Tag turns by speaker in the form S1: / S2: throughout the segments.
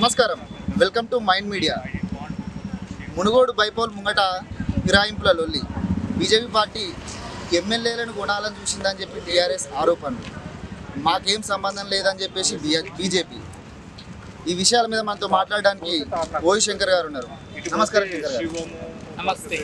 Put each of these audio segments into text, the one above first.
S1: నమస్కారం welcome to mind media Munugode bypoll ముంగట ఫిరాయింపుల లొల్లి బీజేపీ పార్టీ ఎమ్మెల్యేలను కొనాలని చూసిందని చెప్పి టీఆర్ఎస్ ఆరోపణలు మాకేం సంబంధం లేదని చెప్పేసి బీజేపీ ఈ విషయాల మీద మనతో మాట్లాడడానికి ఓయి శంకర్ గారు ఉన్నారు నమస్కారం శంకర్ గారు
S2: నమస్తే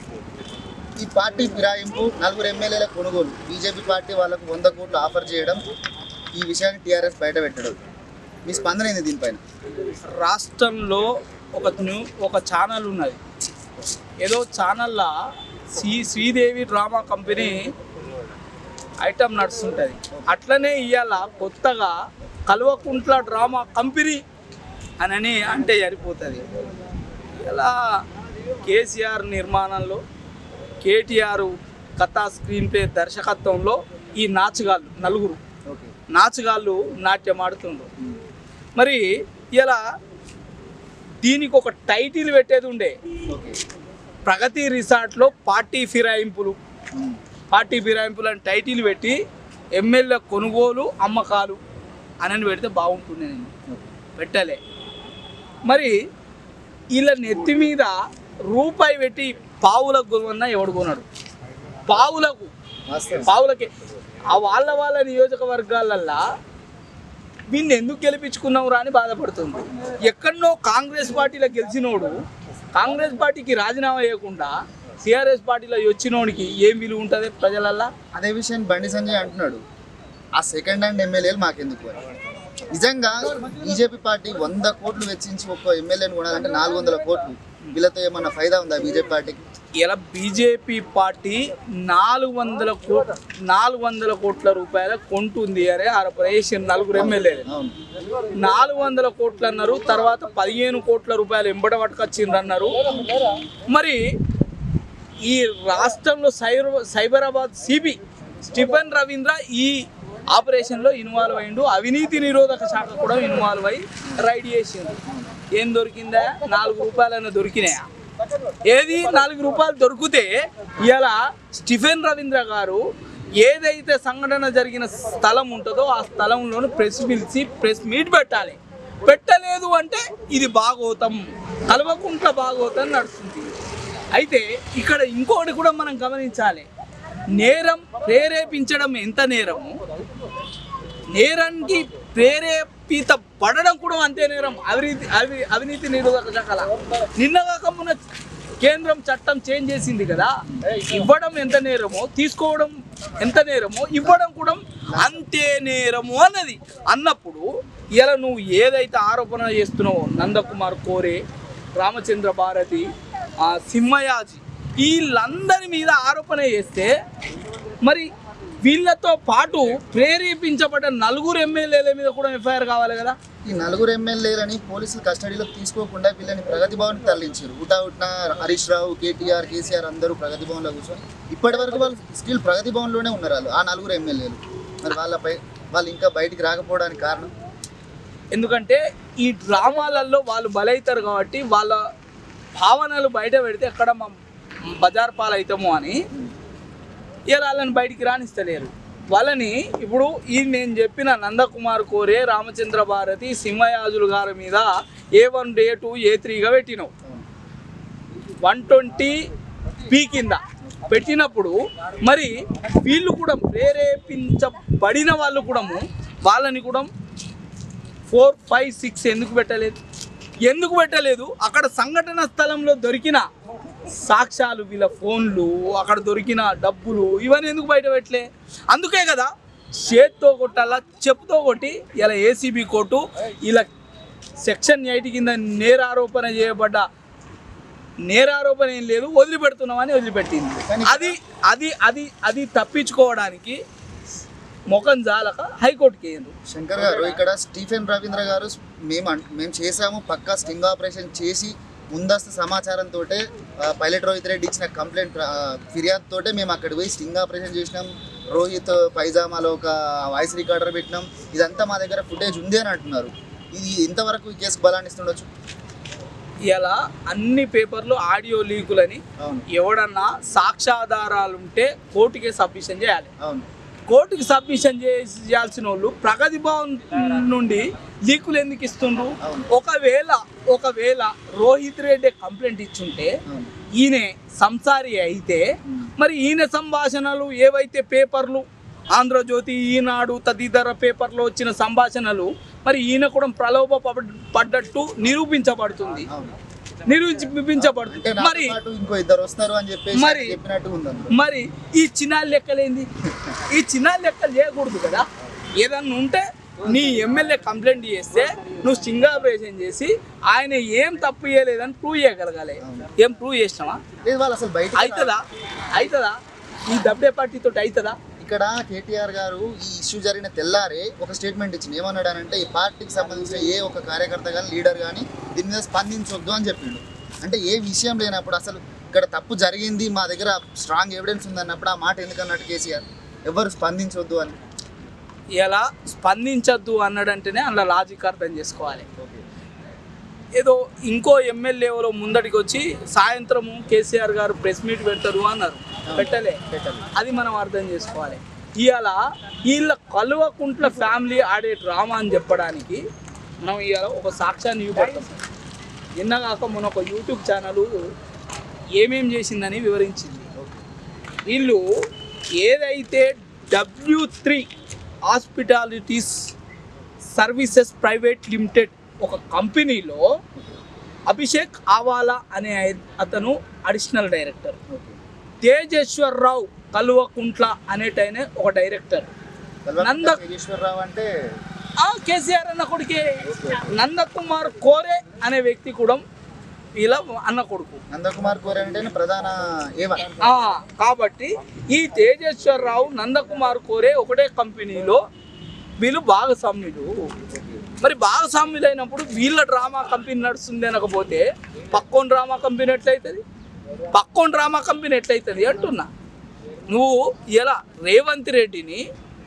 S1: ఈ పార్టీ ఫిరాయింపు నలుగురు ఎమ్మెల్యేల కొనుగోలు బీజేపీ పార్టీ వాళ్ళకు వంద కోట్లు ఆఫర్ చేయడం ఈ విషయాన్ని టీఆర్ఎస్ బయట పెట్టడం మీ స్పందన ఏంది దీనిపైన
S2: రాష్ట్రంలో ఒక న్యూ ఒక ఛానల్ ఉన్నది ఏదో ఛానల్లో Sri Sridevi drama company item నడుస్తుంటుంది అట్లనే ఇవాళ కొత్తగా కల్వకుంట్ల డ్రామా కంపెనీ అని అంటే సరిపోతుంది ఇలా కేసీఆర్ నిర్మాణంలో కేటీఆర్ కథా స్క్రీన్ ప్లే దర్శకత్వంలో ఈ నాచుగాళ్ళు నలుగురు
S1: ఓకే
S2: నాచుగాళ్ళు నాట్యం ఆడుతుండ్రు మరి ఇలా దీనికి ఒక టైటిల్ పెట్టేది ఉండే
S1: ఓకే
S2: ప్రగతి రిసార్ట్లో పార్టీ ఫిరాయింపులు పార్టీ ఫిరాయింపులు అని టైటిల్ పెట్టి ఎమ్మెల్యే కొనుగోలు అమ్మకాలు అని పెడితే బాగుంటుంది నేను పెట్టలే మరి వీళ్ళ నెత్తి మీద రూపాయి పెట్టి పావులకు కొనున్నా ఎవడు కొనడు పావులకు
S1: వాస్తవం.
S2: పావులకి ఆ వాళ్ళ వాళ్ళ నియోజకవర్గాలల్లా వీన్ని ఎందుకు గెలిపించుకున్నావు రా అని బాధపడుతుంది ఎక్కడనో కాంగ్రెస్ పార్టీలో గెలిచినోడు కాంగ్రెస్ పార్టీకి రాజీనామా చేయకుండా టీఆర్ఎస్ పార్టీలో వచ్చినోడికి ఏం విలువ ఉంటుంది ప్రజలల్లా
S1: అదే విషయాన్ని బండి సంజయ్ అంటున్నాడు ఆ సెకండ్ హ్యాండ్ ఎమ్మెల్యేలు మాకెందుకు అని నిజంగా బీజేపీ పార్టీ వంద కోట్లు వెచ్చించి ఒక్క ఎమ్మెల్యేని కొనాలంటే నాలుగు వందల కోట్లు వీళ్ళతో ఏమన్నా ఫైదా ఉందా బీజేపీ పార్టీకి
S2: ఇలా బీజేపీ పార్టీ నాలుగు వందల కోట్ నాలుగు వందల కోట్ల రూపాయల కొంటుంది అరే ఆరపరేషన్ నలుగురు ఎమ్మెల్యేలు
S1: అవును
S2: నాలుగు వందల కోట్లు అన్నారు తర్వాత పదిహేను కోట్ల రూపాయలు ఎంబడ పట్టుకొచ్చిండ్రు అన్నారు మరి ఈ రాష్ట్రంలో cyber Cyberabad CB Stephen Ravindra ఈ ఆపరేషన్లో ఇన్వాల్వ్ అయిండు అవినీతి నిరోధక శాఖ కూడా ఇన్వాల్వ్ అయ్యి రైడ్ చేసిండు ఏం దొరికిందా నాలుగు రూపాయలైనా దొరికినాయా ఏది నాలుగు రూపాయలు దొరికితే ఇలా స్టిఫెన్ రవీంద్ర గారు ఏదైతే సంఘటన జరిగిన స్థలం ఉంటుందో ఆ స్థలంలోని ప్రెస్ పిలిచి ప్రెస్ మీట్ పెట్టాలి పెట్టలేదు అంటే ఇది భాగవతం కలవకుంట్ల భాగవతం నడుస్తుంది అయితే ఇక్కడ ఇంకోటి కూడా మనం గమనించాలి నేరం ప్రేరేపించడం ఎంత నేరము నేరానికి ప్రేరేపిత పడడం కూడా అంతే నేరం అవినీతి అవి అవినీతి నిరోధక శాఖల నిన్న కాకమున్న కేంద్రం చట్టం చేంజ్ చేసింది కదా ఇవ్వడం ఎంత నేరమో తీసుకోవడం ఎంత నేరమో ఇవ్వడం కూడా అంతే నేరము అన్నది అన్నప్పుడు ఇలా నువ్వు ఏదైతే ఆరోపణ చేస్తున్నావో నందకుమార్ కోరే రామచంద్ర భారతి ఆ సింహయాజీ వీళ్ళందరి మీద ఆరోపణ చేస్తే మరి వీళ్ళతో పాటు ప్రేరేపించబడ్డ నలుగురు ఎమ్మెల్యేల మీద కూడా ఎఫ్ఐఆర్ కావాలి కదా
S1: ఈ నలుగురు ఎమ్మెల్యేలని పోలీసులు కస్టడీలోకి తీసుకోకుండా వీళ్ళని ప్రగతి భవన్కి తరలించారు ఉటా ఉట్న హరీష్ రావు కేటీఆర్ కేసీఆర్ అందరూ ప్రగతి భవన్లో కూర్చొని ఇప్పటి వరకు వాళ్ళు స్టిల్ ప్రగతి భవన్లోనే ఉన్నారు వాళ్ళు ఆ నలుగురు ఎమ్మెల్యేలు మరి వాళ్ళపై వాళ్ళు ఇంకా బయటికి రాకపోవడానికి కారణం
S2: ఎందుకంటే ఈ డ్రామాలలో వాళ్ళు బలవుతారు కాబట్టి వాళ్ళ భావనలు బయట పెడితే ఎక్కడ మా బజార్ పాలవుతామో అని ఇలా వాళ్ళని బయటికి రాణిస్తలేరు వాళ్ళని ఇప్పుడు ఈ నేను చెప్పిన నందకుమార్ కోరే రామచంద్ర భారతి సింహయాజులు గారి మీద ఏ వన్ ఏ టూ ఏ త్రీగా పెట్టినావు వన్ ట్వంటీ పీ కింద పెట్టినప్పుడు మరి వీళ్ళు కూడా ప్రేరేపించబడిన వాళ్ళు కూడా వాళ్ళని కూడా ఫోర్ ఫైవ్ సిక్స్ ఎందుకు పెట్టలేదు ఎందుకు పెట్టలేదు అక్కడ సంఘటన స్థలంలో దొరికిన సాక్ష్యాలు వీళ్ళ ఫోన్లు అక్కడ దొరికిన డబ్బులు ఇవన్నీ ఎందుకు బయట పెట్టలే అందుకే కదా చేత్తో కొట్టాలా చెప్పుతో కొట్టి ఇలా ఏసీబీ కోర్టు ఇలా సెక్షన్ ఎయిట్ కింద నేరారోపణ చేయబడ్డ నేరారోపణ ఏం లేదు వదిలిపెడుతున్నామని వదిలిపెట్టింది అది అది అది అది తప్పించుకోవడానికి ముఖం జాలక హైకోర్టుకి వేయండు
S1: శంకర్ గారు ఇక్కడ స్టీఫెన్ రవీంద్ర గారు మేము అన్- మేము చేసాము పక్కా స్టింగ్ ఆపరేషన్ చేసి ముందస్తు సమాచారంతో పైలట్ రోహిత్ రెడ్డి ఇచ్చిన కంప్లైంట్ ఫిర్యాదుతోటే మేము అక్కడ పోయి స్టింగ్ ఆపరేషన్ చేసినాం రోహిత్ పైజామాలో ఒక వాయిస్ రికార్డర్ పెట్టినాం ఇదంతా మా దగ్గర ఫుటేజ్ ఉంది అని అంటున్నారు ఇది ఇంతవరకు ఈ కేసుకు బలాన్ని ఇస్తుండొచ్చు
S2: ఇలా అన్ని పేపర్లు ఆడియో లీకులని
S1: అవును
S2: ఎవడన్నా సాక్ష్యాధారాలుంటే కోర్టుకే సబ్మిషన్ చేయాలి
S1: అవును
S2: కోర్టుకి సబ్మిషన్ చేయాల్సిన వాళ్ళు ప్రగతి భవన్ నుండి లీకులు ఎందుకు ఇస్తుండ్రు
S1: అవును.
S2: ఒకవేళ ఒకవేళ రోహిత్ రెడ్డి కంప్లైంట్ ఇచ్చుంటే
S1: అవును.
S2: ఈయన సంసారి అయితే మరి ఈయన సంభాషణలు ఏవైతే పేపర్లు ఆంధ్రజ్యోతి ఈనాడు తదితర పేపర్లో వచ్చిన సంభాషణలు మరి ఈయన కూడా ప్రలోభ పడ- పడ్డట్టు నిరూపించబడుతుంది
S1: అవును.
S2: నిరూపించబడుతుంది
S1: అంటే నాతో
S2: మరి
S1: పాటు ఇంకో ఇద్దరు వస్తారు అని చెప్పేసి
S2: మరి-
S1: చెప్పినట్టు ఉంది అందులో.
S2: మరి ఈ చిన్నాలు లెక్కలేంది ఈ చిన్నాలు లెక్కలు చేయకూడదు కదా ఏదన్నా ఉంటే నీ ఎమ్మెల్యే కంప్లైంట్ చేస్తే నువ్వు స్టింగ్ ఆపరేషన్ చేసి ఆయన ఏం తప్పు చేయలేదని ప్రూవ్ చేయగలగాలి ఏం ప్రూవ్ చేసినావా
S1: లేదు వాళ్ళు అసలు బయట
S2: అవుతుందా అవుతుందా ఈ దబ్బే పార్టీతో అవుతుందా
S1: ఇక్కడ కేటీఆర్ గారు ఈ ఇష్యూ జరిగిన తెల్లారే ఒక స్టేట్మెంట్ ఇచ్చింది ఏమన్నాడు అంటే ఈ పార్టీకి సంబంధించిన ఏ ఒక కార్యకర్త కానీ లీడర్ కానీ దీని మీద స్పందించొద్దు అని చెప్పిండు అంటే ఏ విషయం లేనప్పుడు అసలు ఇక్కడ తప్పు జరిగింది మా దగ్గర స్ట్రాంగ్ ఎవిడెన్స్ ఉందన్నప్పుడు ఆ మాట ఎందుకన్నట్టు కేసీఆర్ ఎవరు స్పందించొద్దు అని
S2: ఇలా స్పందించద్దు అన్నాడంటేనే అందులో లాజిక్ అర్థం చేసుకోవాలి ఏదో ఇంకో ఎమ్మెల్యే ఎవరో ముందటికి వచ్చి సాయంత్రము కేసీఆర్ గారు ప్రెస్ మీట్ పెడతారు అన్నారు పెట్టలే
S1: పెట్టాలి
S2: అది మనం అర్థం చేసుకోవాలి ఇవాళ వీళ్ళ కలువకుంట్ల ఫ్యామిలీ ఆడే డ్రామా అని చెప్పడానికి మనం ఇవాళ ఒక సాక్ష్యాన్ని చూపెడతాం నిన్నగాక మన ఒక యూట్యూబ్ ఛానల్ ఏమేం చేసిందని వివరించింది వీళ్ళు ఏదైతే W three hospitalities services private limited ఒక కంపెనీలో అభిషేక్ ఆవాలా అనే అతను అడిషనల్ డైరెక్టర్ తేజేశ్వర్ రావు కల్వకుంట్ల అనేటైన ఒక డైరెక్టర్ నంద
S1: ఈశ్వరరావు అంటే
S2: ఆ కేసీఆర్ అన్న కొడుకే నందకుమార్ కోరే అనే వ్యక్తి కూడా వీళ్ళ అన్న కొడుకు
S1: నందకుమార్ కోరే అంటే ప్రధాన ఏవ
S2: ఆ, కాబట్టి ఈ తేజేశ్వరరావు నందకుమార్ కోరే ఒకటే కంపెనీలో వీళ్ళు భాగస్వామ్యులు మరి భాగస్వామ్యులు అయినప్పుడు వీళ్ళ డ్రామా కంపెనీ నడుస్తుంది అనకపోతే పక్కోన్ డ్రామా కంపెనీ ఎట్లయితుంది పక్కోన్ డ్రామా కంపెనీ ఎట్లయితుంది అంటున్నా నువ్వు ఇలా రేవంత్ రెడ్డిని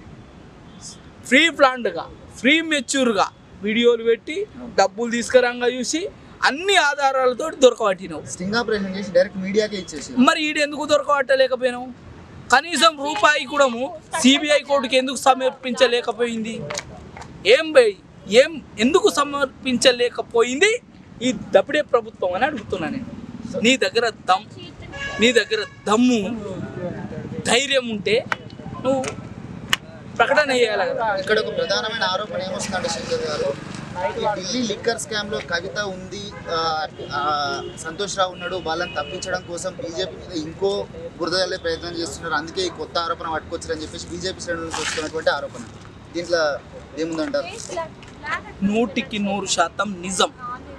S2: ఫ్రీ ప్లాండ్గా ఫ్రీ మెచ్యూర్గా వీడియోలు పెట్టి డబ్బులు తీసుకురంగా చూసి అన్ని ఆధారాలతో దొరకబట్టినావు
S1: స్టింగ్ ఆపరేషన్ చేసి డైరెక్ట్ మీడియాకే ఇచ్చేసి
S2: మరి ఈడు ఎందుకు దొరకబట్టలేకపోయినావు కనీసం రూపాయి కూడా సిబిఐ కోర్టుకి ఎందుకు సమర్పించలేకపోయింది ఏం బై ఏం ఎందుకు సమర్పించలేకపోయింది ఈ దప్పుడే ప్రభుత్వం అని అడుగుతున్నా నేను నీ దగ్గర దమ్ నీ దగ్గర దమ్ము ధైర్యం ఉంటే నువ్వు ప్రకటన చేయాలి కదా
S1: ఇక్కడ ఒక ప్రధానమైన ఆరోపణ ఏమొస్తుందంటే శంకర్ గారు ఈ ఢిల్లీ లిక్కర్ స్కామ్ లో కవిత ఉంది ఆ, ఆ, సంతోష్ రావు ఉన్నాడు వాళ్ళని తప్పించడం కోసం బీజేపీ మీద ఇంకో బురద జల్లే ప్రయత్నం చేస్తున్నారు అందుకే ఈ కొత్త ఆరోపణ పట్టుకొచ్చారని చెప్పేసి బీజేపీ శ్రేణుల నుంచి వస్తున్నటువంటి ఆరోపణ దీంట్లో ఏముందంటారు
S2: నూటికి నూరు శాతం నిజం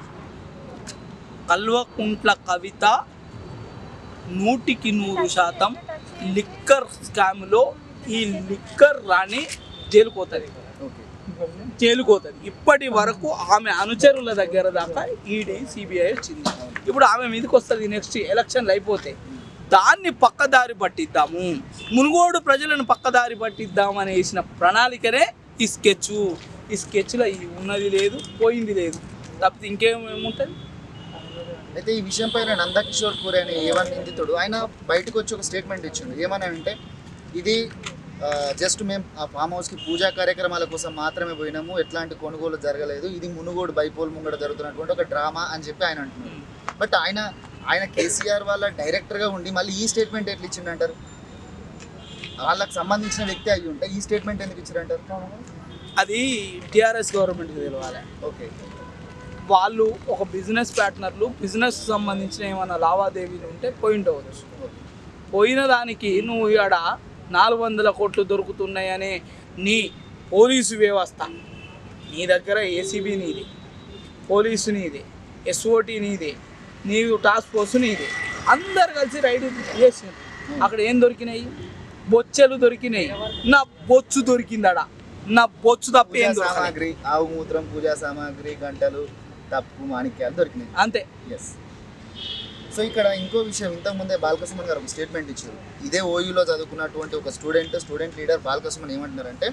S2: కల్వకుంట్ల కవిత నూటికి నూరు శాతం లిక్కర్ స్కామ్లో ఈ లిక్కర్ రాణి జైలుకోతుంది
S1: ఓకే
S2: జైలుకోతుంది ఇప్పటి వరకు ఆమె అనుచరుల దగ్గర దాకా ఈడీ సిబిఐ వచ్చింది ఇప్పుడు ఆమె మీదకి వస్తుంది నెక్స్ట్ ఎలక్షన్లు అయిపోతే దాన్ని పక్కదారి పట్టిద్దాము మునుగోడు ప్రజలను పక్కదారి పట్టిద్దాం అని వేసిన ప్రణాళికనే ఈ స్కెచ్ ఈ స్కెచ్లో ఈ ఉన్నది లేదు పోయింది లేదు తప్పితే ఇంకేమేముంటుంది
S1: అయితే ఈ విషయం పైన నందకిషోర్ పూరి అనే ఏవన్ నిందితుడు ఆయన బయటకు వచ్చి ఒక స్టేట్మెంట్ ఇచ్చిండు ఏమని అంటే ఇది జస్ట్ మేము ఆ ఫామ్ హౌస్కి పూజా కార్యక్రమాల కోసం మాత్రమే పోయినాము ఎట్లాంటి కొనుగోలు జరగలేదు ఇది మునుగోడు బైపోల్ ముంగడ జరుగుతున్నటువంటి ఒక డ్రామా అని చెప్పి ఆయన అంటున్నారు బట్ ఆయన ఆయన కేసీఆర్ వాళ్ళ డైరెక్టర్గా ఉండి మళ్ళీ ఈ స్టేట్మెంట్ ఎట్లా ఇచ్చిండంటారు వాళ్ళకి సంబంధించిన వ్యక్తి అయ్యి ఉంటే ఈ స్టేట్మెంట్ ఎందుకు ఇచ్చారంటారు
S2: అది టిఆర్ఎస్ గవర్నమెంట్కి తెలవాలి
S1: ఓకే
S2: వాళ్ళు ఒక బిజినెస్ పార్ట్నర్లు బిజినెస్ సంబంధించిన ఏమైనా లావాదేవీలు ఉంటే పోయింట్ అవ్వచ్చు పోయిన దానికి నువ్వు ఇక్కడ నాలుగు వందల కోట్లు దొరుకుతున్నాయనే నీ పోలీసు వ్యవస్థ నీ దగ్గర ఏసీబీ నీది పోలీసు నీది ఎస్ఓటి నీది నీవు టాస్క్ ఫోర్స్ నీది అందరు కలిసి రైడ్ చేసినారు అక్కడ ఏం దొరికినాయి బొచ్చెలు దొరికినాయి నా బొచ్చు దొరికిందడ నా బొచ్చు తప్ప
S1: పూజా
S2: ఏం దొరకలేదు
S1: సామాగ్రి ఆవు మూత్రం పూజా సామాగ్రి గంటలు తప్పు మాణిక్యాలు దొరికినాయి
S2: అంతే
S1: ఎస్ సో ఇక్కడ ఇంకో విషయం ఇంతకుముందే బాలకృష్ణ గారు ఒక స్టేట్మెంట్ ఇచ్చారు ఇదే ఓయూలో చదువుకున్నటువంటి ఒక స్టూడెంట్ స్టూడెంట్ లీడర్ బాలకృష్ణ ఏమంటున్నారంటే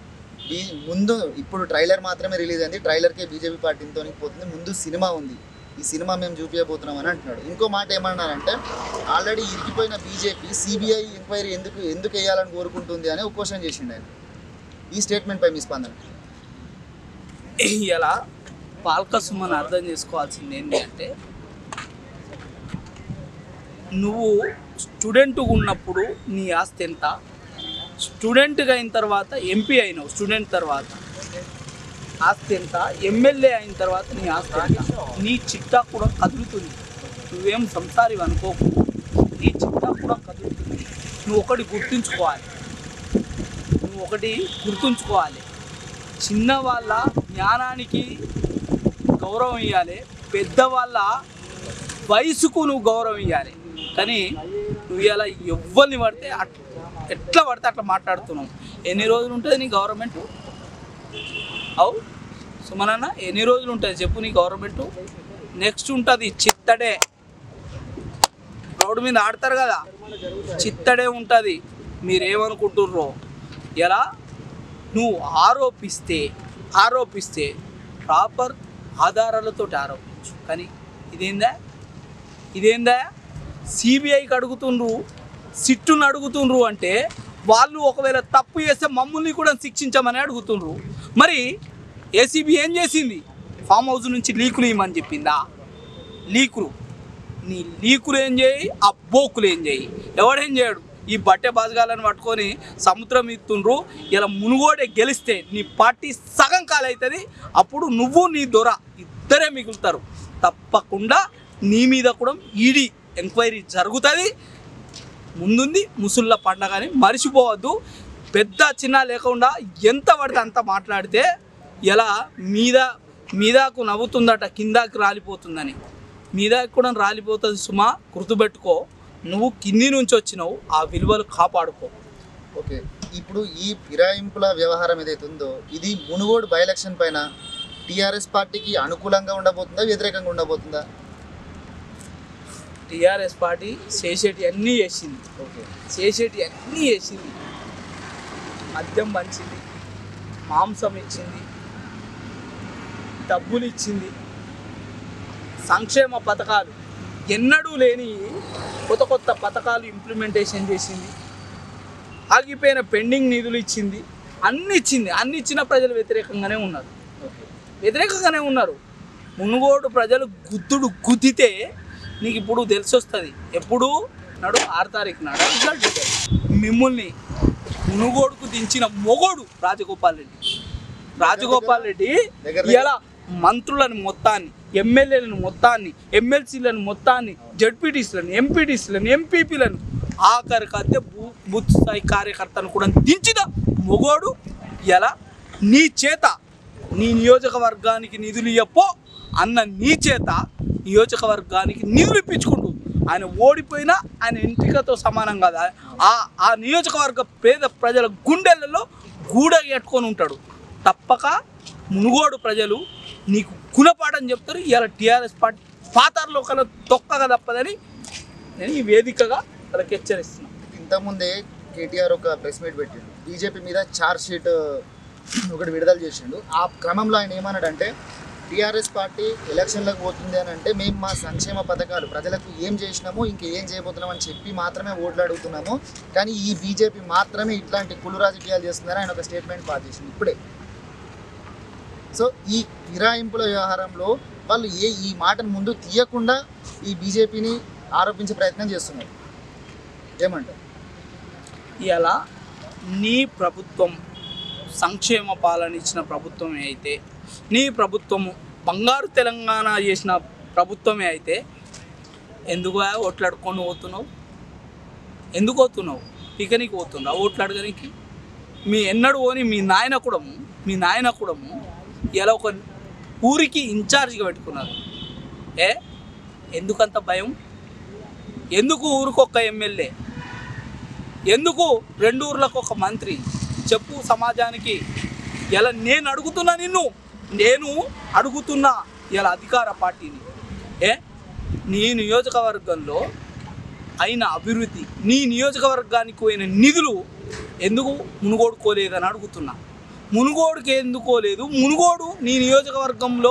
S1: బీ ముందు ఇప్పుడు ట్రైలర్ మాత్రమే రిలీజ్ అయింది ట్రైలర్కే బీజేపీ పార్టీతో పోతుంది ముందు సినిమా ఉంది ఈ సినిమా మేము చూపించబోతున్నాం అని అంటున్నాడు ఇంకో మాట ఏమన్నారంటే ఆల్రెడీ ఇరికిపోయిన బీజేపీ సిబిఐ ఎంక్వైరీ ఎందుకు ఎందుకు వేయాలని కోరుకుంటుంది అని ఒక క్వశ్చన్ చేసిండు ఆయన ఈ స్టేట్మెంట్ పై మీ స్పందన
S2: ఇలా పాల్క సుమన్ అర్థం చేసుకోవాల్సింది ఏంటి అంటే నువ్వు స్టూడెంట్గా ఉన్నప్పుడు నీ ఆస్తి ఎంత స్టూడెంట్గా అయిన తర్వాత ఎంపీ అయినావు స్టూడెంట్ తర్వాత ఆస్తి ఎంత ఎమ్మెల్యే అయిన తర్వాత నీ ఆస్తి ఎంత నీ చిట్టా కూడా కదులుతుంది నువ్వేం సంసారి అనుకోకు నీ చిట్టా కూడా కదులుతుంది నువ్వు ఒకటి గుర్తుంచుకోవాలి నువ్వు ఒకటి గుర్తుంచుకోవాలి చిన్నవాళ్ళ జ్ఞానానికి గౌరవం ఇవ్వాలి పెద్దవాళ్ళ వయసుకు నువ్వు గౌరవం ఇవ్వాలి కానీ నువ్వు ఇలా ఎవరిని పడితే అట్ ఎట్లా పడితే అట్లా మాట్లాడుతున్నావు ఎన్ని రోజులు ఉంటుంది నీ గవర్నమెంట్ అవు సుమనన్న ఎన్ని రోజులు ఉంటుంది చెప్పు నీ గవర్నమెంట్ నెక్స్ట్ ఉంటుంది చిత్తడే రోడ్డు మీద ఆడతారు కదా చిత్తడే ఉంటుంది మీరేమనుకుంటుర్రో ఎలా నువ్వు ఆరోపిస్తే ఆరోపిస్తే ప్రాపర్ ఆధారాలతో ఆరోపించు కానీ ఇదేందా ఇదేందా సిబిఐకి అడుగుతుండ్రు సిట్టును అడుగుతుండ్రు అంటే వాళ్ళు ఒకవేళ తప్పు చేస్తే మమ్మల్ని కూడా శిక్షించమని అడుగుతుండ్రు మరి ఏసీబీ ఏం చేసింది ఫామ్ హౌస్ నుంచి లీకులు ఇవ్వమని చెప్పిందా లీకులు నీ లీకులు ఏం చేయి ఆ బోకులు ఏం చేయి ఎవడేం చేయడు ఈ బట్టె బాజగాలను పట్టుకొని సముద్రం ఇస్తుండ్రు ఇలా మునుగోడే గెలిస్తే నీ పార్టీ సగం కాలవుతుంది అప్పుడు నువ్వు నీ దొర ఇద్దరే మిగులుతారు తప్పకుండా నీ మీద కూడా ఈడీ ఎంక్వైరీ జరుగుతుంది ముందుంది ముసుళ్ళ పండగ అని మర్చిపోవద్దు పెద్ద చిన్న లేకుండా ఎంత పడితే అంత మాట్లాడితే ఎలా మీద మీదకు నవ్వుతుందట కిందకి రాలిపోతుందని మీదకి కూడా రాలిపోతుంది సుమా గుర్తుపెట్టుకో నువ్వు కింది నుంచి వచ్చినావు ఆ విలువలు కాపాడుకో
S1: ఓకే ఇప్పుడు ఈ ఫిరాయింపుల వ్యవహారం ఏదైతే ఉందో ఇది మునుగోడు బై ఎలక్షన్ పైన టీఆర్ఎస్ పార్టీకి అనుకూలంగా ఉండబోతుందా వ్యతిరేకంగా ఉండబోతుందా
S2: టీఆర్ఎస్ పార్టీ చేసేటి అన్నీ చేసింది
S1: ఓకే
S2: చేసేటి అన్నీ చేసింది మద్యం పంచింది మాంసం ఇచ్చింది డబ్బులు ఇచ్చింది సంక్షేమ పథకాలు ఎన్నడూ లేని కొత్త కొత్త పథకాలు ఇంప్లిమెంటేషన్ చేసింది ఆగిపోయిన పెండింగ్ నిధులు ఇచ్చింది అన్ని ఇచ్చింది అన్ని ఇచ్చిన ప్రజలు వ్యతిరేకంగానే ఉన్నారు
S1: ఓకే
S2: వ్యతిరేకంగానే ఉన్నారు మునుగోడు ప్రజలు గుద్దుడు గుద్దితే నీకు ఇప్పుడు తెలిసి వస్తుంది ఎప్పుడు నాడు ఆరు తారీఖు నాడు రిజల్ట్ ఉంటుంది. మిమ్మల్ని మునుగోడుకు దించిన మొగోడు రాజగోపాల్ రెడ్డి రాజగోపాల్ రెడ్డి
S1: దగ్గర
S2: ఇలా మంత్రులను మొత్తాన్ని ఎమ్మెల్యేలను మొత్తాన్ని ఎమ్మెల్సీలను మొత్తాన్ని జడ్పీటీసీలను ఎంపీటీసీలను ఎంపీపీలను ఆఖరికి అద్దె బూ బూత్ స్థాయి కార్యకర్తను కూడా దించిన మొగోడు ఎలా నీ చేత నీ నియోజకవర్గానికి నిధులు ఇవ్వపో అన్న నీ చేత నియోజకవర్గానికి నిధులు ఇప్పించుకుంటూ ఆయన ఓడిపోయినా ఆయన ఎంట్రికతో సమానం కదా ఆ ఆ నియోజకవర్గ పేద ప్రజల గుండెలలో గూడ కట్టుకొని ఉంటాడు తప్పక మునుగోడు ప్రజలు నీకు గుణపాఠం చెప్తారు ఇలా టీఆర్ఎస్ పార్టీ పాతార్లో కల తొక్కగా తప్పదని నేను ఈ వేదికగా వాళ్ళకి హెచ్చరిస్తున్నాను
S1: ఇంతకుముందే కేటీఆర్ ఒక ప్రెస్ మీట్ పెట్టిండు బీజేపీ మీద ఛార్జ్ షీట్ ఒకటి విడుదల చేసిండు ఆ క్రమంలో ఆయన ఏమన్నాడంటే టీఆర్ఎస్ పార్టీ ఎలక్షన్లకు పోతుంది అని అంటే మేము మా సంక్షేమ పథకాలు ప్రజలకు ఏం చేసినాము ఇంకా ఏం చేయబోతున్నాం అని చెప్పి మాత్రమే ఓట్లు అడుగుతున్నాము కానీ ఈ బీజేపీ మాత్రమే ఇట్లాంటి కులు రాజకీయాలు చేస్తుందని ఆయన ఒక స్టేట్మెంట్ పాస్ చేసింది ఇప్పుడే సో ఈ ఫిరాయింపుల వ్యవహారంలో వాళ్ళు ఏ ఈ మాటను ముందు తీయకుండా ఈ బీజేపీని ఆరోపించే ప్రయత్నం చేస్తున్నారు ఏమంటారు
S2: ఇలా నీ ప్రభుత్వం సంక్షేమ పాలన ఇచ్చిన ప్రభుత్వమే అయితే నీ ప్రభుత్వము బంగారు తెలంగాణ చేసిన ప్రభుత్వమే అయితే ఎందుకు ఓట్లాడుకొని పోతున్నావు ఎందుకు పోతున్నావు పికనికి పోతున్నావు ఓట్లు అడగనికి మీ ఎన్నడు పోని మీ నాయన కూడము మీ నాయన కూడము ఇలా ఒక ఊరికి ఇన్ఛార్జిగా పెట్టుకున్నారు ఏ ఎందుకంత భయం ఎందుకు ఊరికొక్క ఎమ్మెల్యే ఎందుకు రెండు ఊర్లకు ఒక మంత్రి చెప్పు సమాజానికి ఇలా నేను అడుగుతున్నా నిన్ను నేను అడుగుతున్నా ఇలా అధికార పార్టీని ఏ నీ నియోజకవర్గంలో అయిన అభివృద్ధి నీ నియోజకవర్గానికి పోయిన నిధులు ఎందుకు మునుగోడుకోలేదని అడుగుతున్నా మునుగోడుకి ఎందుకోలేదు మునుగోడు నీ నియోజకవర్గంలో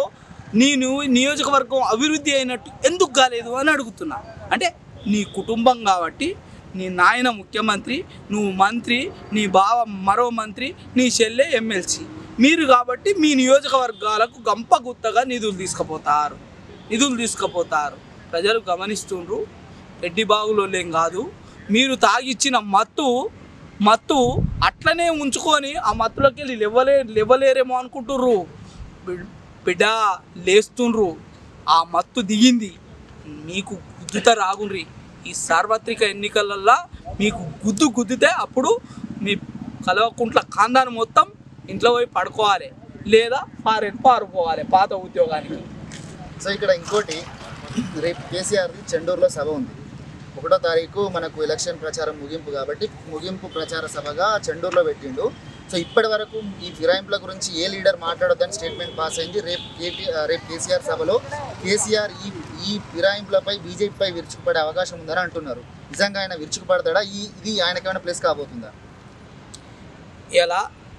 S2: నేను నియోజకవర్గం అభివృద్ధి అయినట్టు ఎందుకు కాలేదు అని అడుగుతున్నా అంటే నీ కుటుంబం కాబట్టి నీ నాయన ముఖ్యమంత్రి నువ్వు మంత్రి నీ బావ మరో మంత్రి నీ చెల్లె ఎమ్మెల్సీ మీరు కాబట్టి మీ నియోజకవర్గాలకు గంప గుత్తగా నిధులు తీసుకుపోతారు నిధులు తీసుకుపోతారు ప్రజలు గమనిస్తుండ్రు రెడ్డి బాగులోలేం కాదు మీరు తాగిచ్చిన మత్తు మత్తు అట్లనే ఉంచుకొని ఆ మత్తులోకి వెళ్ళి లేవలే లేవలేరేమో అనుకుంటుర్రు బి- బిడ్డ లేస్తుండ్రు ఆ మత్తు దిగింది మీకు గుద్దుత రాగుండ్రి ఈ సార్వత్రిక ఎన్నికలల్లో మీకు గుద్దు గుద్దితే అప్పుడు మీ కలవకుంట్ల కాందాన్ని మొత్తం ఇంట్లో పోయి పడుకోవాలి లేదా ఫారెన్ పారిపోవాలి పాత ఉద్యోగానికి
S1: సో ఇక్కడ ఇంకోటి రేపు కేసీఆర్ది చెండూరులో సభ ఉంది ఒకటో తారీఖు మనకు ఎలక్షన్ ప్రచారం ముగింపు కాబట్టి ముగింపు ప్రచార సభగా చెండూరులో పెట్టిండు సో ఇప్పటి వరకు ఈ ఫిరాయింపుల గురించి ఏ లీడర్ మాట్లాడొద్దని స్టేట్మెంట్ పాస్ అయింది రేపు కేటీ రేపు కేసీఆర్ సభలో కేసీఆర్ ఈ ఈ ఫిరాయింపులపై బీజేపీపై విరుచుకుపడే అవకాశం ఉందని అంటున్నారు నిజంగా ఆయన విరుచుకుపడతాడా ఈ ఇది ఆయనకేమైనా ప్లేస్ కాబోతుందా
S2: ఎలా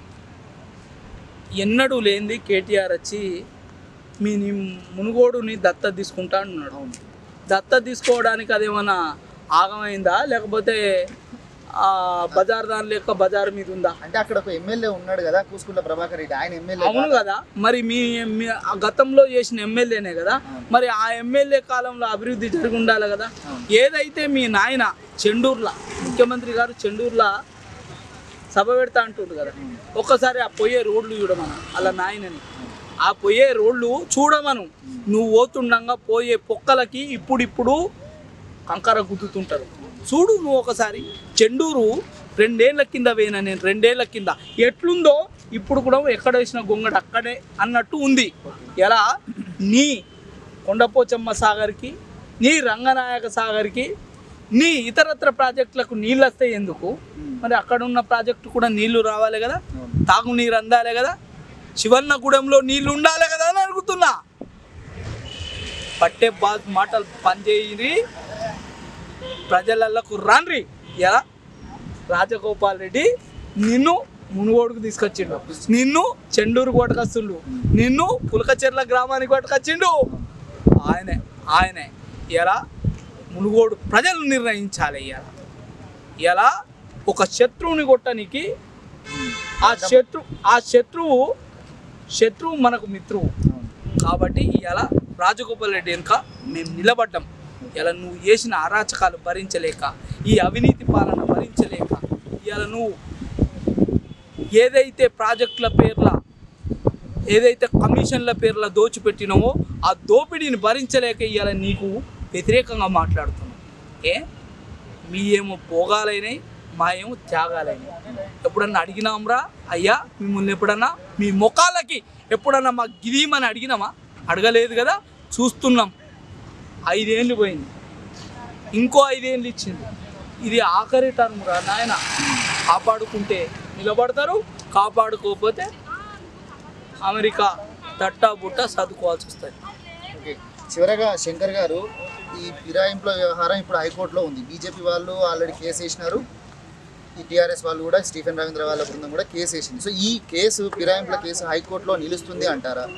S2: ఎన్నడూ లేనిది కేటీఆర్ వచ్చి మీ నీ మునుగోడుని దత్త తీసుకుంటా అంటున్నాడు
S1: అవును
S2: దత్త తీసుకోవడానికి అదేమన్నా ఆగమైందా లేకపోతే ఆ బజార్ దాని లెక్క బజార్ మీద ఉందా
S1: అంటే అక్కడ ఒక ఎమ్మెల్యే ఉన్నాడు కదా కూసుకుంట్ల ప్రభాకర్ రెడ్డి ఆయన ఎమ్మెల్యే
S2: అవును కదా మరి మీ మీ ఆ గతంలో చేసిన ఎమ్మెల్యేనే కదా మరి ఆ ఎమ్మెల్యే కాలంలో అభివృద్ధి జరిగి ఉండాలి కదా ఏదైతే మీ నాయన చెండూర్ల ముఖ్యమంత్రి గారు చెండూర్ల సభ పెడతా అంటుండు కదా ఒక్కసారి ఆ పోయే రోడ్లు చూడమను అలా నాయనని ఆ పోయే రోడ్లు చూడమను నువ్వు పోతుండగా పోయే పొక్కలకి ఇప్పుడిప్పుడు కంకర గుద్దుతుంటారు చూడు నువ్వు ఒకసారి చెండూరు రెండేళ్ల కింద వేయినా నేను రెండేళ్ల కింద ఎట్లుందో ఇప్పుడు కూడా ఎక్కడ వేసిన గొంగడు అక్కడే అన్నట్టు ఉంది ఎలా నీ కొండపోచమ్మ సాగర్కి నీ రంగనాయక సాగర్కి నీ ఇతరత్ర ప్రాజెక్టులకు నీళ్ళు వస్తాయి ఎందుకు మరి అక్కడ ఉన్న ప్రాజెక్టు కూడా నీళ్లు రావాలి కదా తాగునీరు అందాలి కదా శివన్నగూడెంలో నీళ్లు ఉండాలి కదా అని అడుగుతున్నా పట్టే బా మాటలు పనిచేయి ప్రజలకు రాన్రి ఎలా రాజగోపాల్ రెడ్డి నిన్ను మునుగోడుకు తీసుకొచ్చిండు నిన్ను చెండూరు కొట్టుకొస్తుండు నిన్ను పులకచెర్ల గ్రామానికి కొట్టుకొచ్చిండు ఆయనే ఆయనే ఎలా మునుగోడు ప్రజలు నిర్ణయించాలి ఎలా ఎలా ఒక శత్రువుని కొట్టనికి ఆ శత్రు ఆ శత్రువు శత్రువు మనకు మిత్రువు కాబట్టి ఇలా రాజగోపాల్ రెడ్డి వెనుక మేము నిలబడ్డాం ఇలా నువ్వు చేసిన అరాచకాలు భరించలేక ఈ అవినీతి పాలన భరించలేక ఇలా నువ్వు ఏదైతే ప్రాజెక్టుల పేర్ల ఏదైతే కమిషన్ల పేర్ల దోచిపెట్టినావో ఆ దోపిడీని భరించలేక ఇవాళ నీకు వ్యతిరేకంగా మాట్లాడుతున్నావు ఏ మీ ఏమో భోగాలైనాయి మా ఏమో త్యాగాలైనాయి ఎప్పుడన్నా అడిగినాంరా అయ్యా మిమ్మల్ని ఎప్పుడన్నా మీ ముఖాలకి ఎప్పుడన్నా మా గిరీమని అడిగినామా అడగలేదు కదా చూస్తున్నాం ఐదేళ్ళు పోయింది ఇంకో ఐదేళ్ళు ఇచ్చింది ఇది ఆఖరి టర్మ్ రా నాయన కాపాడుకుంటే నిలబడతారు కాపాడుకోకపోతే అమెరికా తట్టా బుట్ట చదువుకోవాల్సి వస్తుంది
S1: ఓకే చివరగా శంకర్ గారు ఈ ఫిరాయింపుల వ్యవహారం ఇప్పుడు హైకోర్టులో ఉంది బీజేపీ వాళ్ళు ఆల్రెడీ కేసు వేసినారు ఈ టీఆర్ఎస్ వాళ్ళు కూడా స్టీఫెన్ రవీంద్ర వాళ్ళ బృందం కూడా కేసు వేసింది సో ఈ కేసు ఫిరాయింపుల కేసు హైకోర్టులో నిలుస్తుంది అంటారా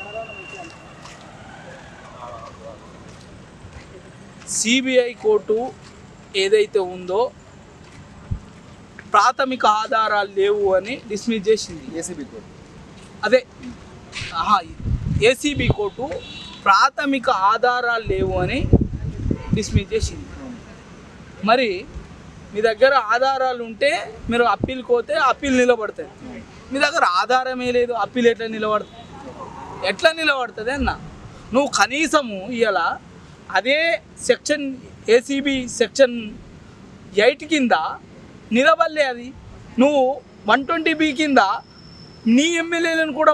S2: సిబిఐ కోర్టు ఏదైతే ఉందో ప్రాథమిక ఆధారాలు లేవు అని డిస్మిస్ చేసింది
S1: ఏసీబీ కోర్టు
S2: అదే ఏసీబీ కోర్టు ప్రాథమిక ఆధారాలు లేవు అని డిస్మిస్ చేసింది మరి మీ దగ్గర ఆధారాలు ఉంటే మీరు అప్పీల్కి పోతే అప్పీల్ నిలబడతాయి మీ దగ్గర ఆధారమే లేదు అప్పీల్ ఎట్లా నిలబడుతుంది ఎట్లా నిలబడుతుంది అన్న నువ్వు కనీసము ఇవాళ అదే సెక్షన్ ఏసీబీ సెక్షన్ ఎయిట్ కింద నిలబడలే అది నువ్వు వన్ ట్వంటీ బి కింద నీ ఎమ్మెల్యేలను కూడా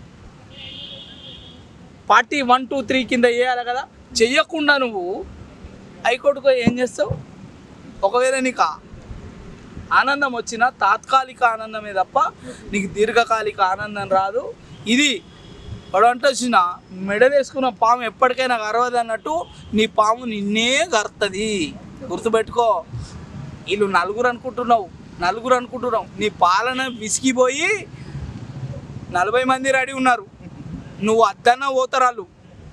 S2: పార్టీ వన్ టూ త్రీ కింద వేయాలి కదా చెయ్యకుండా నువ్వు హైకోర్టుకు ఏం చేస్తావు ఒకవేళ నీకు ఆ ఆనందం వచ్చినా తాత్కాలిక ఆనందమే తప్ప నీకు దీర్ఘకాలిక ఆనందం రాదు ఇది వాడంటే వచ్చిన మెడలేసుకున్న పాము ఎప్పటికైనా గర్వదు అన్నట్టు నీ పాము నిన్నే గరుతుంది గుర్తుపెట్టుకో వీళ్ళు నలుగురు అనుకుంటున్నావు నలుగురు అనుకుంటున్నావు నీ పాలన విసిగిపోయి నలభై మంది రెడీ ఉన్నారు నువ్వు అద్దన్న పోతరాలు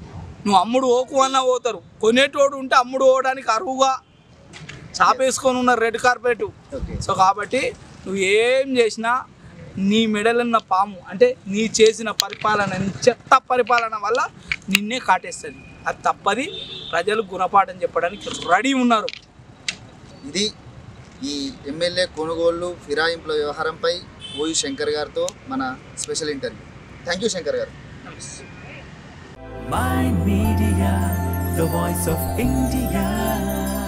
S2: నువ్వు అమ్ముడు ఓకు అన్న పోతారు కొనేటోడు ఉంటే అమ్ముడు పోవడానికి అరువుగా చాపేసుకొని ఉన్న రెడ్ కార్పెట్
S1: ఓకే
S2: సో కాబట్టి నువ్వు ఏం చేసినా నీ మెడలున్న పాము అంటే నీ చేసిన పరిపాలన నీ చెత్త పరిపాలన వల్ల నిన్నే కాటేస్తుంది అది తప్పది ప్రజలు గుణపాఠం చెప్పడానికి రెడీ ఉన్నారు
S1: ఇది ఈ ఎమ్మెల్యే కొనుగోళ్లు ఫిరాయింపుల వ్యవహారంపై ఓయు శంకర్ గారితో మన special interview thank you Shankar గారు
S3: Mind Media, the voice of India.